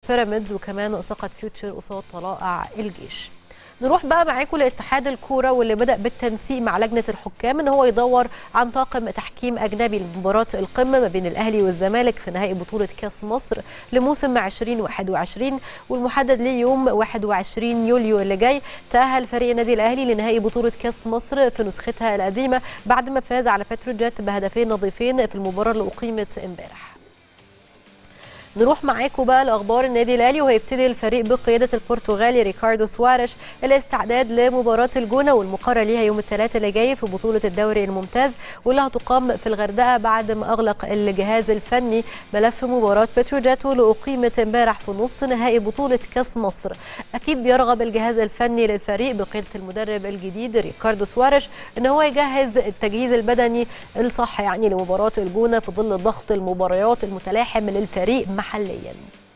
بيراميدز وكمان سقط فيوتشر قصاد طلائع الجيش نروح بقى معاكم لاتحاد الكوره واللي بدا بالتنسيق مع لجنه الحكام ان هو يدور عن طاقم تحكيم اجنبي لمباراه القمه ما بين الاهلي والزمالك في نهائي بطوله كاس مصر لموسم 2021 والمحدد ليوم 21 يوليو اللي جاي تاهل فريق النادي الاهلي لنهائي بطوله كاس مصر في نسختها القديمه بعد ما فاز على بتروجيت بهدفين نظيفين في المباراه اللي اقيمت امبارح نروح معاكم بقى لاخبار النادي الاهلي وهيبتدي الفريق بقياده البرتغالي ريكاردو سواريش الاستعداد لمباراه الجونه والمقرر ليها يوم الثلاثاء اللي جاي في بطوله الدوري الممتاز واللي هتقام في الغردقه بعد ما اغلق الجهاز الفني ملف مباراه بتروجيت واللي اقيمت امبارح في نص نهائي بطوله كاس مصر اكيد بيرغب الجهاز الفني للفريق بقياده المدرب الجديد ريكاردو سواريش ان هو يجهز التجهيز البدني الصح يعني لمباراه الجونه في ظل ضغط المباريات المتلاحم للفريق محليا